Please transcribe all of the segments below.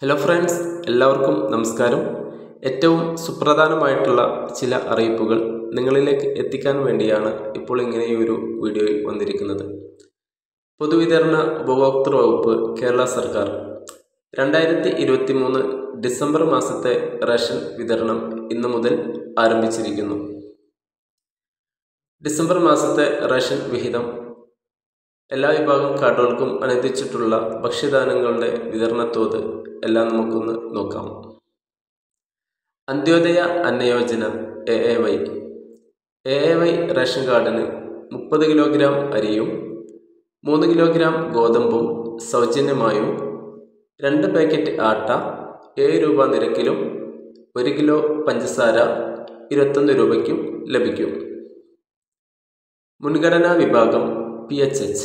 hello friends എല്ലാവർക്കും നമസ്കാരം ഏറ്റവും സുപ്രധാനമായിട്ടുള്ള ചില അറിയിപ്പുകൾ നിങ്ങളിലേക്ക് എത്തിക്കാൻ വേണ്ടിയാണ് ഇപ്പോൾ ഇങ്ങനെയൊരു വീഡിയോയിൽ വന്നിരിക്കുന്നത് പൊതുവിതരണ ഉപഭോക്തൃ വകുപ്പ് കേരള സർക്കാർ രണ്ടായിരത്തി ഇരുപത്തി മൂന്ന് ഡിസംബർ മാസത്തെ റേഷൻ വിതരണം ഇന്നു മുതൽ ആരംഭിച്ചിരിക്കുന്നു ഡിസംബർ മാസത്തെ റേഷൻ വിഹിതം എല്ലാ വിഭാഗം കാർഡുകൾക്കും അനുവദിച്ചിട്ടുള്ള ഭക്ഷ്യധാന്യങ്ങളുടെ വിതരണത്തോത് എല്ലാം നമുക്കൊന്ന് നോക്കാം Antyodaya Anna Yojana A A Y A A Y ration കാർഡിന് മുപ്പത് കിലോഗ്രാം അരിയും മൂന്ന് കിലോഗ്രാം ഗോതമ്പും സൗജന്യമായും രണ്ട് പാക്കറ്റ് ആട്ട ഏഴ് രൂപ നിരക്കിലും ഒരു കിലോ പഞ്ചസാര ഇരുപത്തൊന്ന് രൂപയ്ക്കും ലഭിക്കും മുൻഗണനാ വിഭാഗം പി എച്ച് എച്ച്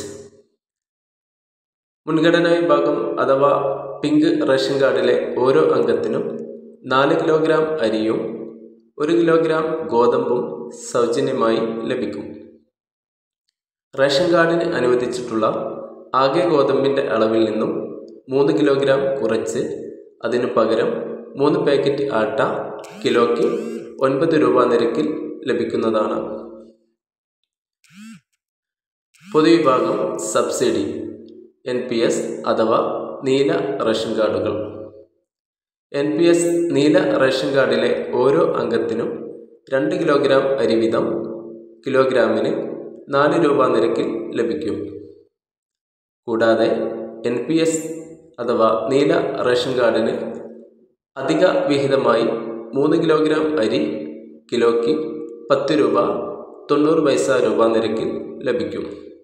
മുൻഗണനാ വിഭാഗം അഥവാ പിങ്ക് റേഷൻ കാർഡിലെ ഓരോ അംഗത്തിനും നാല് കിലോഗ്രാം അരിയും ഒരു കിലോഗ്രാം ഗോതമ്പും സൗജന്യമായി ലഭിക്കും റേഷൻ കാർഡിന് അനുവദിച്ചിട്ടുള്ള ആകെ ഗോതമ്പിൻ്റെ അളവിൽ നിന്നും മൂന്ന് കിലോഗ്രാം കുറച്ച് അതിനു പകരം മൂന്ന് പാക്കറ്റ് ആട്ട കിലോയ്ക്ക് ഒൻപത് രൂപ നിരക്കിൽ ലഭിക്കുന്നതാണ് പൊതുവിഭാഗം സബ്സിഡി എൻ പി എസ് അഥവാ നീല റേഷൻ കാർഡുകൾ എൻ പി എസ് നീല റേഷൻ കാർഡിലെ ഓരോ അംഗത്തിനും രണ്ട് കിലോഗ്രാം അരി വീതം കിലോഗ്രാമിന് നാല് രൂപ നിരക്കിൽ ലഭിക്കും കൂടാതെ എൻ പി എസ് അഥവാ നീല റേഷൻ കാർഡിന് അധിക വിഹിതമായി മൂന്ന് കിലോഗ്രാം അരി കിലോയ്ക്ക് പത്ത് രൂപ തൊണ്ണൂറ് പൈസ രൂപ നിരക്കിൽ ലഭിക്കും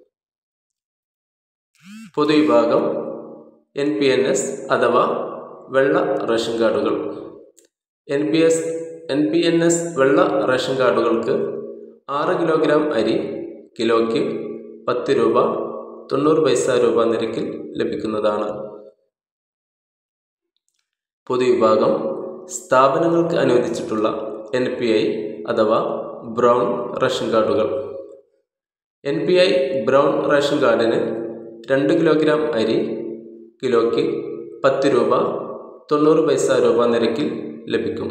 പൊതുവിഭാഗം എൻ പി എൻ എസ് അഥവാ വെള്ള റേഷൻ കാർഡുകൾ N P S N P N S വെള്ള റേഷൻ കാർഡുകൾക്ക് ആറ് കിലോഗ്രാം അരി കിലോയ്ക്ക് പത്ത് രൂപ തൊണ്ണൂറ് പൈസ രൂപ നിരക്കിൽ ലഭിക്കുന്നതാണ് പൊതുവിഭാഗം സ്ഥാപനങ്ങൾക്ക് അനുവദിച്ചിട്ടുള്ള എൻ പി ഐ അഥവാ ബ്രൗൺ റേഷൻ കാർഡുകൾ N P I brown ration കാർഡിന് രണ്ട് കിലോഗ്രാം അരി കിലോയ്ക്ക് പത്ത് രൂപ തൊണ്ണൂറ് പൈസ രൂപ നിരക്കിൽ ലഭിക്കും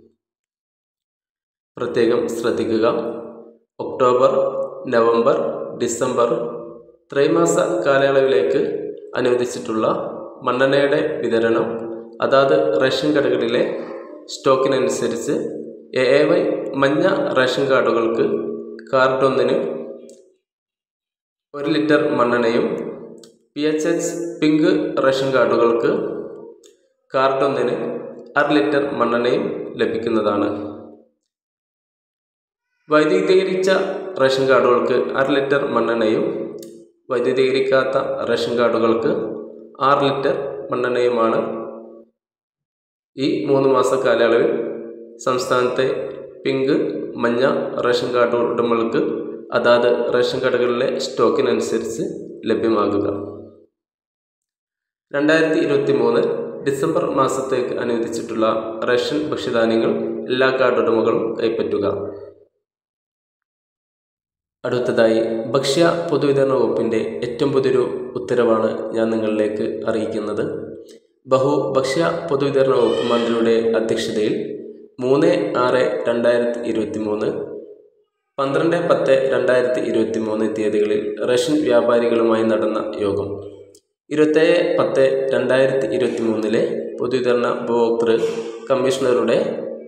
പ്രത്യേകം ശ്രദ്ധിക്കുക ഒക്ടോബർ നവംബർ ഡിസംബർ ത്രൈമാസ കാലയളവിലേക്ക് അനുവദിച്ചിട്ടുള്ള മണ്ണെണ്ണയുടെ വിതരണം അതാത് റേഷൻ കടകളിലെ സ്റ്റോക്കിനനുസരിച്ച് എ എ വൈ മഞ്ഞ റേഷൻ കാർഡുകൾക്ക് കാർഡൊന്നിന് ഒരു ലിറ്റർ മണ്ണെണ്ണയും P H H pink ration കാർഡുകൾക്ക് കാർഡൊന്നിന് അര ലിറ്റർ മണ്ണെണ്ണയും ലഭിക്കുന്നതാണ് വൈദ്യുതീകരിച്ച റേഷൻ കാർഡുകൾക്ക് അര ലിറ്റർ മണ്ണെണ്ണയും വൈദ്യുതീകരിക്കാത്ത റേഷൻ കാർഡുകൾക്ക് ആറ് ലിറ്റർ മണ്ണെണ്ണയുമാണ് ഈ മൂന്ന് മാസ കാലയളവിൽ സംസ്ഥാനത്തെ പിങ്ക് മഞ്ഞ റേഷൻ കാർഡ് ഉടമകൾക്ക് അതാത് റേഷൻ കടകളിലെ സ്റ്റോക്കിനനുസരിച്ച് ലഭ്യമാകുക രണ്ടായിരത്തി ഇരുപത്തി മൂന്ന് ഡിസംബർ മാസത്തേക്ക് അനുവദിച്ചിട്ടുള്ള റേഷൻ ഭക്ഷ്യധാന്യങ്ങൾ എല്ലാ കാർഡ് ഉടമകളും കൈപ്പറ്റുക അടുത്തതായി ഭക്ഷ്യ പൊതുവിതരണ വകുപ്പിൻ്റെ ഏറ്റവും പുതിയൊരു ഉത്തരവാണ് ഞാൻ നിങ്ങളിലേക്ക് അറിയിക്കുന്നത് ബഹുഭക്ഷ്യ പൊതുവിതരണ വകുപ്പ് മന്ത്രിയുടെ അധ്യക്ഷതയിൽ മൂന്ന് ആറ് രണ്ടായിരത്തി ഇരുപത്തി മൂന്ന് പന്ത്രണ്ട് പത്ത് രണ്ടായിരത്തി ഇരുപത്തി മൂന്ന് തീയതികളിൽ റഷ്യൻ വ്യാപാരികളുമായി നടന്ന യോഗം ഇരുപത്തേഴ് പത്ത് രണ്ടായിരത്തി ഇരുപത്തി മൂന്നിലെ പൊതുവിതരണ ഉപഭോക്തൃ കമ്മീഷണറുടെ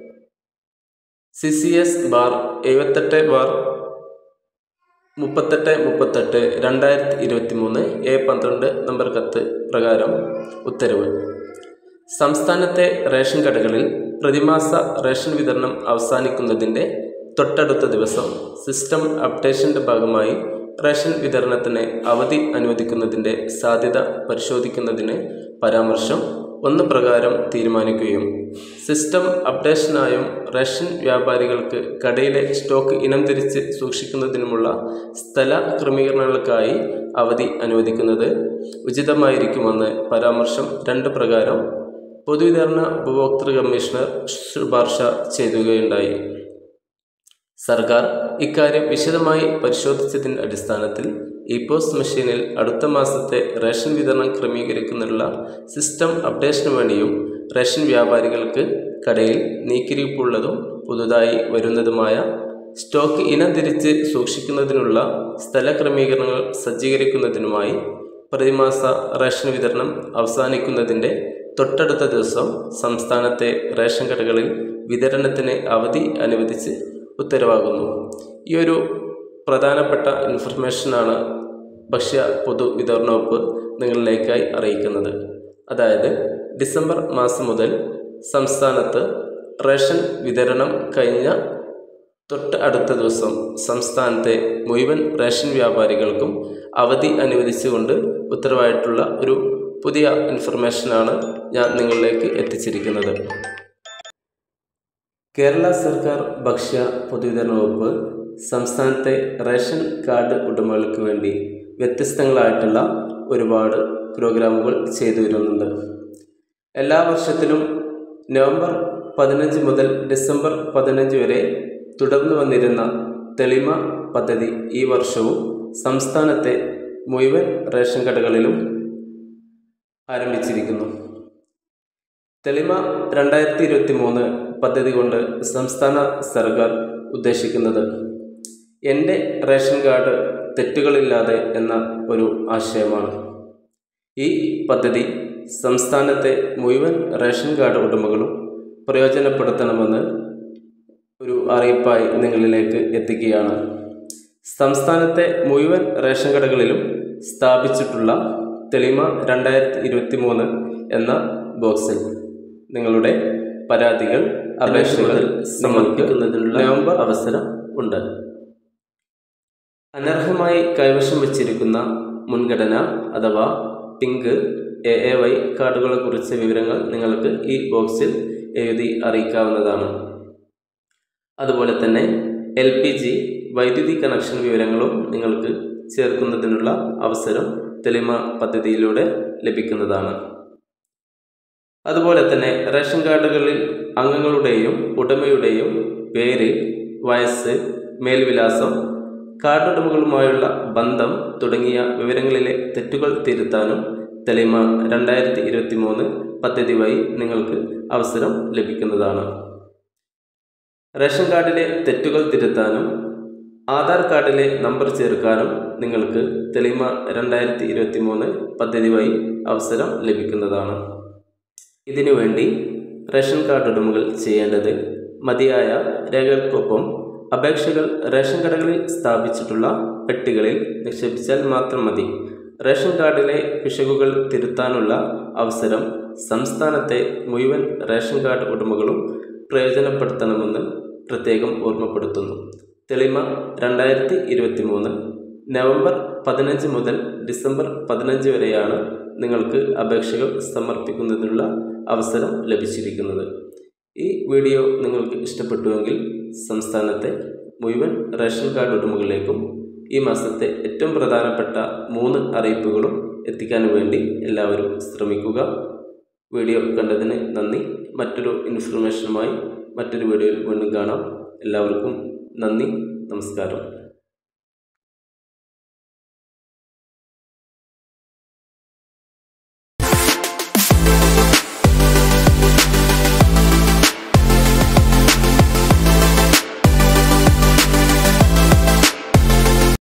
സി സി എസ് ബാർ എഴുപത്തെട്ട് ബാർ മുപ്പത്തെട്ട് മുപ്പത്തെട്ട് രണ്ടായിരത്തി ഇരുപത്തി മൂന്ന് എ പന്ത്രണ്ട് നമ്പർ കത്ത് പ്രകാരം ഉത്തരവ് സംസ്ഥാനത്തെ റേഷൻ കടകളിൽ പ്രതിമാസ റേഷൻ വിതരണം അവസാനിക്കുന്നതിൻ്റെ തൊട്ടടുത്ത ദിവസം സിസ്റ്റം അപ്ഡേഷൻ്റെ ഭാഗമായി റേഷൻ വിതരണത്തിന് അവധി അനുവദിക്കുന്നതിൻ്റെ സാധ്യത പരിശോധിക്കുന്നതിന് പരാമർശം ഒന്ന് പ്രകാരം തീരുമാനിക്കുകയും സിസ്റ്റം അപ്ഡേഷനായും റേഷൻ വ്യാപാരികൾക്ക് കടയിലെ സ്റ്റോക്ക് ഇനം തിരിച്ച് സൂക്ഷിക്കുന്നതിനുമുള്ള സ്ഥല ക്രമീകരണങ്ങൾക്കായി അവധി അനുവദിക്കുന്നത് ഉചിതമായിരിക്കുമെന്ന് പരാമർശം രണ്ട് പ്രകാരം പൊതുവിതരണ ഉപഭോക്തൃ കമ്മീഷണർ ശുപാർശ ചെയ്യുകയുണ്ടായി സർക്കാർ ഇക്കാര്യം വിശദമായി പരിശോധിച്ചതിൻ്റെ അടിസ്ഥാനത്തിൽ ഇ പോസ്റ്റ് മെഷീനിൽ അടുത്ത മാസത്തെ റേഷൻ വിതരണം ക്രമീകരിക്കുന്നതിനുള്ള സിസ്റ്റം അപ്ഡേഷന് വേണ്ടിയും റേഷൻ വ്യാപാരികൾക്ക് കടയിൽ നീക്കിരിപ്പുള്ളതും പുതുതായി വരുന്നതുമായ സ്റ്റോക്ക് ഇനം തിരിച്ച് സൂക്ഷിക്കുന്നതിനുള്ള സ്ഥല ക്രമീകരണങ്ങൾ സജ്ജീകരിക്കുന്നതിനുമായി പ്രതിമാസ റേഷൻ വിതരണം അവസാനിക്കുന്നതിൻ്റെ തൊട്ടടുത്ത ദിവസം സംസ്ഥാനത്തെ റേഷൻ കടകളിൽ വിതരണത്തിന് അവധി അനുവദിച്ച് ഉത്തരവാകുന്നു ഈ ഒരു പ്രധാനപ്പെട്ട ഇൻഫർമേഷനാണ് ഭക്ഷ്യ പൊതുവിതരണ വകുപ്പ് നിങ്ങളിലേക്കായി അറിയിക്കുന്നത് അതായത് ഡിസംബർ മാസം മുതൽ സംസ്ഥാനത്ത് റേഷൻ വിതരണം കഴിഞ്ഞ തൊട്ട് അടുത്ത ദിവസം സംസ്ഥാനത്തെ മുഴുവൻ റേഷൻ വ്യാപാരികൾക്കും അവധി അനുവദിച്ചുകൊണ്ട് ഉത്തരവായിട്ടുള്ള ഒരു പുതിയ ഇൻഫർമേഷനാണ് ഞാൻ നിങ്ങളിലേക്ക് എത്തിച്ചിരിക്കുന്നത് കേരള സർക്കാർ ഭക്ഷ്യ പൊതുവിതരണ വകുപ്പ് സംസ്ഥാനത്തെ റേഷൻ കാർഡ് ഉടമകൾക്ക് വേണ്ടി വ്യത്യസ്തങ്ങളായിട്ടുള്ള ഒരുപാട് പ്രോഗ്രാമുകൾ ചെയ്തു വരുന്നുണ്ട് എല്ലാ വർഷത്തിലും നവംബർ പതിനഞ്ച് മുതൽ ഡിസംബർ പതിനഞ്ച് വരെ തുടർന്നു വന്നിരുന്ന തെളിമ പദ്ധതി ഈ വർഷവും സംസ്ഥാനത്തെ മുഴുവൻ റേഷൻ കടകളിലും ആരംഭിച്ചിരിക്കുന്നു തെളിമ രണ്ടായിരത്തി ഇരുപത്തി മൂന്ന് പദ്ധതി കൊണ്ട് സംസ്ഥാന സർക്കാർ ഉദ്ദേശിക്കുന്നത് എൻ്റെ റേഷൻ കാർഡ് തെറ്റുകളില്ലാതെ എന്ന ഒരു ആശയമാണ് ഈ പദ്ധതി സംസ്ഥാനത്തെ മുഴുവൻ റേഷൻ കാർഡ് ഉടമകളും പ്രയോജനപ്പെടുത്തണമെന്ന് ഒരു അറിയിപ്പായി നിങ്ങളിലേക്ക് എത്തിക്കുകയാണ് സംസ്ഥാനത്തെ മുഴുവൻ റേഷൻ കടകളിലും സ്ഥാപിച്ചിട്ടുള്ള തെളിമ രണ്ടായിരത്തി ഇരുപത്തി മൂന്ന് എന്ന ബോക്സിൽ നിങ്ങളുടെ പരാതികൾ അപേക്ഷകൾ സമർപ്പിക്കുന്നതിനുള്ള നവംബർ അവസരം ഉണ്ട് അനർഹമായി കൈവശം വച്ചിരിക്കുന്ന മുൻഗണന അഥവാ പിങ്ക് എ എ വൈ കാർഡുകളെ കുറിച്ച വിവരങ്ങൾ നിങ്ങൾക്ക് ഈ ബോക്സിൽ എഴുതി അറിയിക്കാവുന്നതാണ് അതുപോലെ തന്നെ എൽ പി ജി വൈദ്യുതി കണക്ഷൻ വിവരങ്ങളും നിങ്ങൾക്ക് ചേർക്കുന്നതിനുള്ള അവസരം തെളിമ പദ്ധതിയിലൂടെ ലഭിക്കുന്നതാണ് അതുപോലെ തന്നെ റേഷൻ കാർഡുകളിൽ അംഗങ്ങളുടെയും ഉടമയുടെയും പേര് വയസ്സ് മേൽവിലാസം കാർഡ് ഉടമകളുമായുള്ള ബന്ധം തുടങ്ങിയ വിവരങ്ങളിലെ തെറ്റുകൾ തിരുത്താനും തെളിമ രണ്ടായിരത്തി ഇരുപത്തി മൂന്ന് പദ്ധതി വഴി നിങ്ങൾക്ക് അവസരം ലഭിക്കുന്നതാണ് റേഷൻ കാർഡിലെ തെറ്റുകൾ തിരുത്താനും ആധാർ കാർഡിലെ നമ്പർ ചേർക്കാനും നിങ്ങൾക്ക് തെളിമ രണ്ടായിരത്തി ഇരുപത്തി മൂന്ന് പദ്ധതി വഴി അവസരം ലഭിക്കുന്നതാണ് ഇതിനുവേണ്ടി റേഷൻ കാർഡ് ഉടമകൾ ചെയ്യേണ്ടത് മതിയായ രേഖകൾക്കൊപ്പം അപേക്ഷകൾ റേഷൻ കടകളിൽ സ്ഥാപിച്ചിട്ടുള്ള പെട്ടികളിൽ നിക്ഷേപിച്ചാൽ മാത്രം മതി റേഷൻ കാർഡിലെ പിശകുകൾ തിരുത്താനുള്ള അവസരം സംസ്ഥാനത്തെ മുഴുവൻ റേഷൻ കാർഡ് ഉടമകളും പ്രയോജനപ്പെടുത്തണമെന്ന് പ്രത്യേകം ഓർമ്മപ്പെടുത്തുന്നു തെളിമ രണ്ടായിരത്തി ഇരുപത്തി മൂന്ന് നവംബർ പതിനഞ്ച് മുതൽ ഡിസംബർ പതിനഞ്ച് വരെയാണ് നിങ്ങൾക്ക് അപേക്ഷകൾ സമർപ്പിക്കുന്നതിനുള്ള അവസരം ലഭിച്ചിരിക്കുന്നത് ഈ വീഡിയോ നിങ്ങൾക്ക് ഇഷ്ടപ്പെട്ടുവെങ്കിൽ സംസ്ഥാനത്തെ മുഴുവൻ റേഷൻ കാർഡ് ഉടമകളിലേക്കും ഈ മാസത്തെ ഏറ്റവും പ്രധാനപ്പെട്ട മൂന്ന് അറിയിപ്പുകളും എത്തിക്കാൻ വേണ്ടി എല്ലാവരും ശ്രമിക്കുക വീഡിയോ കണ്ടതിന് നന്ദി മറ്റൊരു ഇൻഫർമേഷനുമായി മറ്റൊരു വീഡിയോയിൽ വീണ്ടും കാണാം എല്ലാവർക്കും നന്ദി നമസ്കാരം